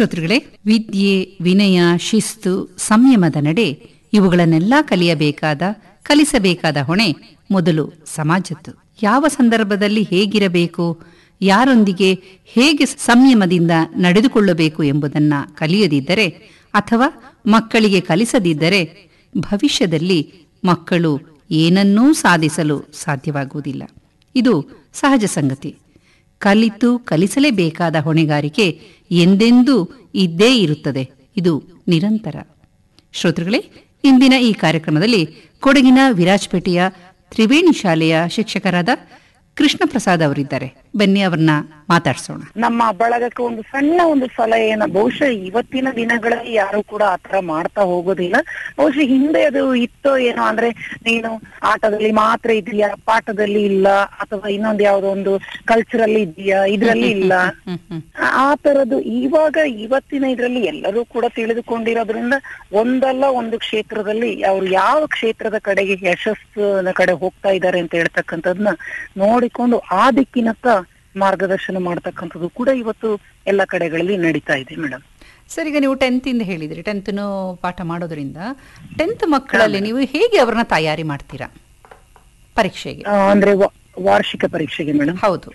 ಶ್ರೋತೃಗಳೇ ವಿದ್ಯೆ ವಿನಯ ಶಿಸ್ತು ಸಂಯಮದ ನಡೆ ಇವುಗಳನ್ನೆಲ್ಲ ಕಲಿಯಬೇಕಾದ ಕಲಿಸಬೇಕಾದ ಹೊಣೆ ಮೊದಲು ಸಮಾಜದ್ದು ಯಾವ ಸಂದರ್ಭದಲ್ಲಿ ಹೇಗಿರಬೇಕು ಯಾರೊಂದಿಗೆ ಹೇಗೆ ಸಂಯಮದಿಂದ ನಡೆದುಕೊಳ್ಳಬೇಕು ಎಂಬುದನ್ನ ಕಲಿಯದಿದ್ದರೆ ಅಥವಾ ಮಕ್ಕಳಿಗೆ ಕಲಿಸದಿದ್ದರೆ ಭವಿಷ್ಯದಲ್ಲಿ ಮಕ್ಕಳು ಏನನ್ನೂ ಸಾಧಿಸಲು ಸಾಧ್ಯವಾಗುವುದಿಲ್ಲ ಇದು ಸಹಜ ಸಂಗತಿ ಕಲಿತು ಕಲಿಸಲೇಬೇಕಾದ ಹೊಣೆಗಾರಿಕೆ ಎಂದೆಂದೂ ಇದ್ದೇ ಇರುತ್ತದೆ ಇದು ನಿರಂತರ ಶ್ರೋತೃಗಳೇ ಇಂದಿನ ಈ ಕಾರ್ಯಕ್ರಮದಲ್ಲಿ ಕೊಡಗಿನ ವಿರಾಜಪೇಟೆಯ ತ್ರಿವೇಣಿ ಶಾಲೆಯ ಶಿಕ್ಷಕರಾದ ಕೃಷ್ಣ ಪ್ರಸಾದ್ ಅವರಿದ್ದಾರೆ ಬನ್ನಿ ಅವ್ರನ್ನ ಮಾತಾಡ್ಸೋಣ ನಮ್ಮ ಬಳಗಕ್ಕೆ ಒಂದು ಸಣ್ಣ ಒಂದು ಸಲಹೆಯನ್ನ ಬಹುಶಃ ಇವತ್ತಿನ ದಿನಗಳಲ್ಲಿ ಯಾರು ಕೂಡ ಆತರ ಮಾಡ್ತಾ ಹೋಗೋದಿಲ್ಲ ಬಹುಶಃ ಹಿಂದೆ ಅದು ಇತ್ತೋ ಏನೋ ಅಂದ್ರೆ ನೀನು ಆಟದಲ್ಲಿ ಮಾತ್ರ ಇದೆಯಾ ಪಾಠದಲ್ಲಿ ಇಲ್ಲ ಅಥವಾ ಇನ್ನೊಂದು ಯಾವ್ದೋ ಒಂದು ಕಲ್ಚರಲ್ ಇದೆಯಾ ಇದ್ರಲ್ಲಿ ಇಲ್ಲ ಆ ತರದ್ದು ಇವಾಗ ಇವತ್ತಿನ ಇದ್ರಲ್ಲಿ ಎಲ್ಲರೂ ಕೂಡ ತಿಳಿದುಕೊಂಡಿರೋದ್ರಿಂದ ಒಂದಲ್ಲ ಒಂದು ಕ್ಷೇತ್ರದಲ್ಲಿ ಅವ್ರು ಯಾವ ಕ್ಷೇತ್ರದ ಕಡೆಗೆ ಯಶಸ್ಸಿನ ಕಡೆ ಹೋಗ್ತಾ ಇದ್ದಾರೆ ಅಂತ ಹೇಳ್ತಕ್ಕಂಥದ್ನ ನೋಡಿಕೊಂಡು ಆ ದಿಕ್ಕಿನತ್ತ ಮಾರ್ಗದರ್ಶನ ಮಾಡ್ತಕ್ಕಂಥದ್ದು ಕೂಡ ಇವತ್ತು ಎಲ್ಲ ಕಡೆಗಳಲ್ಲಿ ನಡೀತಾ ಇದೆ ಮೇಡಮ್ ಸರ್ ಈಗ ನೀವು ಟೆಂತ್ ಇಂದ ಹೇಳಿದ್ರಿ ಟೆಂತ್ನು ಪಾಠ ಮಾಡೋದ್ರಿಂದ ಟೆಂತ್ ಮಕ್ಕಳಲ್ಲಿ ನೀವು ಹೇಗೆ ಅವ್ರನ್ನ ತಯಾರಿ ಮಾಡ್ತೀರಾ ಪರೀಕ್ಷೆಗೆ ಅಂದ್ರೆ ವ- ವಾರ್ಷಿಕ ಪರೀಕ್ಷೆಗೆ ಮೇಡಮ್ ಹೌದು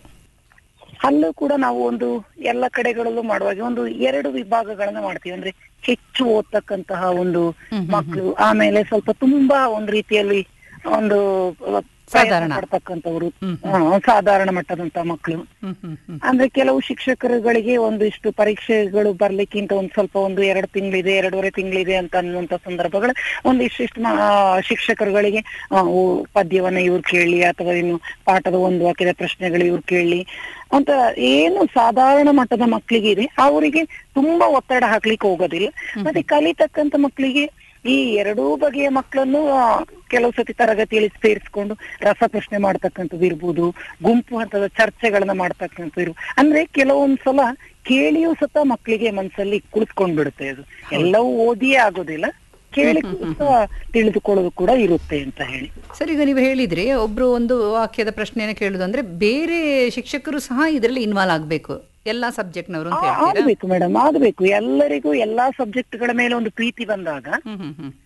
ಅಲ್ಲೂ ಕೂಡ ನಾವು ಒಂದು ಎಲ್ಲ ಕಡೆಗಳಲ್ಲೂ ಮಾಡುವಾಗ ಒಂದು ಎರಡು ವಿಭಾಗಗಳನ್ನ ಮಾಡ್ತೀವಿ ಅಂದ್ರೆ ಹೆಚ್ಚು ಓದ್ತಕ್ಕಂತಹ ಒಂದು ಮಕ್ಕಳು ಆಮೇಲೆ ಸ್ವಲ್ಪ ತುಂಬಾ ಒಂದು ರೀತಿಯಲ್ಲಿ ಒಂದು ಸಾಧಾರಣ. ಪಡ್ತಕ್ಕಂಥವ್ರು ಸಾಧಾರಣ ಮಟ್ಟದಂತ ಮಕ್ಕಳು ಹ್ಮ್ ಹ್ಮ್ ಹ್ಮ್ ಅಂದ್ರೆ ಕೆಲವು ಶಿಕ್ಷಕರುಗಳಿಗೆ ಒಂದಿಷ್ಟು ಪರೀಕ್ಷೆಗಳು ಬರ್ಲಿಕ್ಕಿಂತ ಒಂದ್ ಸ್ವಲ್ಪ ಒಂದು ಎರಡು ತಿಂಗಳಿದೆ ಎರಡೂವರೆ ತಿಂಗಳಿದೆ ಅಂತ ಅನ್ನುವಂತ ಸಂದರ್ಭಗಳು ಒಂದಿಷ್ಟಿಷ್ಟು ಮ- ಆ, ಶಿಕ್ಷಕರುಗಳಿಗೆ ಆ, ಓ, ಪದ್ಯವನ್ನ ಇವ್ರು ಕೇಳಿ ಅಥವಾ ಇನ್ನು ಪಾಠದ ಒಂದು ವಾಕ್ಯದ ಪ್ರಶ್ನೆಗಳು ಇವ್ರು ಕೇಳಿ ಅಂತ ಏನು ಸಾಧಾರಣ ಮಟ್ಟದ ಮಕ್ಕಳಿಗೆ ಇದೆ ಅವರಿಗೆ ತುಂಬಾ ಒತ್ತಡ ಹಾಕ್ಲಿಕ್ಕೆ ಹೋಗೋದಿಲ್ಲ ಮತ್ತೆ ಕಲಿತಕ್ಕಂತ ಮಕ್ಕಳಿಗೆ ಈ ಎರಡೂ ಬಗೆಯ ಮಕ್ಕಳನ್ನು ಆ, ಕೆಲವು ಸತಿ ತರಗತಿಯಲ್ಲಿ ಸೇರಿಸ್ಕೊಂಡು ರಸಪ್ರಶ್ನೆ ಮಾಡ್ತಕ್ಕಂಥದ್ದು ಇರ್ಬೋದು ಗುಂಪು ಹಂತದ ಚರ್ಚೆಗಳನ್ನ ಮಾಡ್ತಕ್ಕಂಥದ್ದು ಇರ್ಬೋದು ಅಂದ್ರೆ ಕೆಲವೊಂದ್ ಸಲ ಕೇಳಿಯೂ ಸತ ಮಕ್ಕಳಿಗೆ ಮನಸ್ಸಲ್ಲಿ ಕುಳಿತುಕೊಂಡ್ಬಿಡುತ್ತೆ ಅದು ಎಲ್ಲವೂ ಓದಿಯೇ ಆಗೋದಿಲ್ಲ ಕೇಳಿ ಸಹ ತಿಳಿದುಕೊಳ್ಳೋದು ಕೂಡ ಇರುತ್ತೆ ಅಂತ ಹೇಳಿ ಸರ್ ಈಗ ನೀವು ಹೇಳಿದ್ರಿ ಒಬ್ರು ಒಂದು ವಾಕ್ಯದ ಪ್ರಶ್ನೆಯನ್ನು ಕೇಳುದು ಅಂದ್ರೆ ಬೇರೆ ಶಿಕ್ಷಕರು ಸಹ ಇದರಲ್ಲಿ ಇನ್ವಾಲ್ವ್ ಆಗ್ಬೇಕು ಎಲ್ಲಾ ಸಬ್ಜೆಕ್ಟ್ನವರು ಅಂತ ಆ- ಹೇಳ್ತೀರಾ ಆಗ್ಬೇಕು ಮೇಡಮ್ ಆಗ್ಬೇಕು ಎಲ್ಲರಿಗೂ ಎಲ್ಲಾ ಸಬ್ಜೆಕ್ಟ್ಗಳ ಮೇಲೆ ಒಂದು ಪ್ರೀತಿ ಬಂದಾಗ ಹ್ಮ್ ಹ್ಮ್ ಹ್ಮ್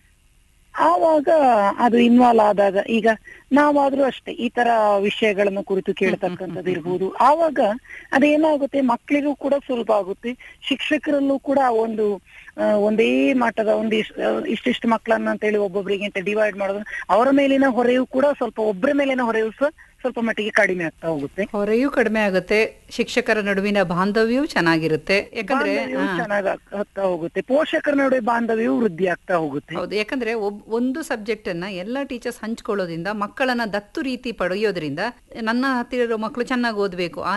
ಆವಾಗ ಅದು ಇನ್ವಾಲ್ವ್ ಆದಾಗ ಈಗ ನಾವಾದ್ರೂ ಅಷ್ಟೇ ಈ ತರ ವಿಷಯಗಳನ್ನು ಕುರಿತು ಕೇಳ್ತಕ್ಕಂಥದ್ದು ಇರ್ಬೋದು ಆವಾಗ ಅದೇನಾಗುತ್ತೆ ಮಕ್ಕಳಿಗೂ ಕೂಡ ಸುಲಭ ಆಗುತ್ತೆ ಶಿಕ್ಷಕರಲ್ಲೂ ಕೂಡ ಒಂದು ಆ, ಒಂದೇ ಮಟ್ಟದ ಒಂದು ಇಶ್- ಆ, ಇಷ್ಟಿಷ್ಟು ಮಕ್ಕಳನ್ನ ಅಂತ ಹೇಳಿ ಒಬ್ಬೊಬ್ಬರಿಗೆ ಅಂತ ಡಿವೈಡ್ ಮಾಡೋದು ಅವರ ಮೇಲಿನ ಹೊರೆಯೂ ಕೂಡ ಸ್ವಲ್ಪ ಒಬ್ಬರ ಮೇಲಿನ ಹೊರೆಯೂ ಸಹ ಸ್ವಲ್ಪ ಮಟ್ಟಿಗೆ ಕಡಿಮೆ ಆಗ್ತಾ ಹೋಗುತ್ತೆ ಹೊರೆಯೂ ಕಡಿಮೆ ಆಗುತ್ತೆ ಶಿಕ್ಷಕರ ನಡುವಿನ ಬಾಂಧವ್ಯವೂ ಚೆನ್ನಾಗಿರುತ್ತೆ ಯಾಕಂದ್ರೆ ಬಾಂಧವ್ಯವೂ ಹಾ, ಚೆನ್ನಾಗ್ ಆಗ್- ಆಗ್ತಾ ಹೋಗುತ್ತೆ ಪೋಷಕರ ನಡುವೆ ಬಾಂಧವ್ಯವೂ ವೃದ್ಧಿ ಆಗ್ತಾ ಹೋಗುತ್ತೆ ಹೌದು ಯಾಕಂದ್ರೆ ಒಬ್- ಒಂದು ಸಬ್ಜೆಕ್ಟ್ ಅನ್ನ ಎಲ್ಲ ಟೀಚರ್ಸ್ ಹಂಚ್ಕೊಳ್ಳೋದ್ರಿಂದ ಮಕ್ಕಳನ್ನ ದತ್ತು ರೀತಿ ಪಡೆಯೋದ್ರಿಂದ ನನ್ನ ಹತ್ತಿರ ಇರೋ ಮಕ್ಕಳು ಚೆನ್ನಾಗಿ ಓದ್ಬೇಕು ಆ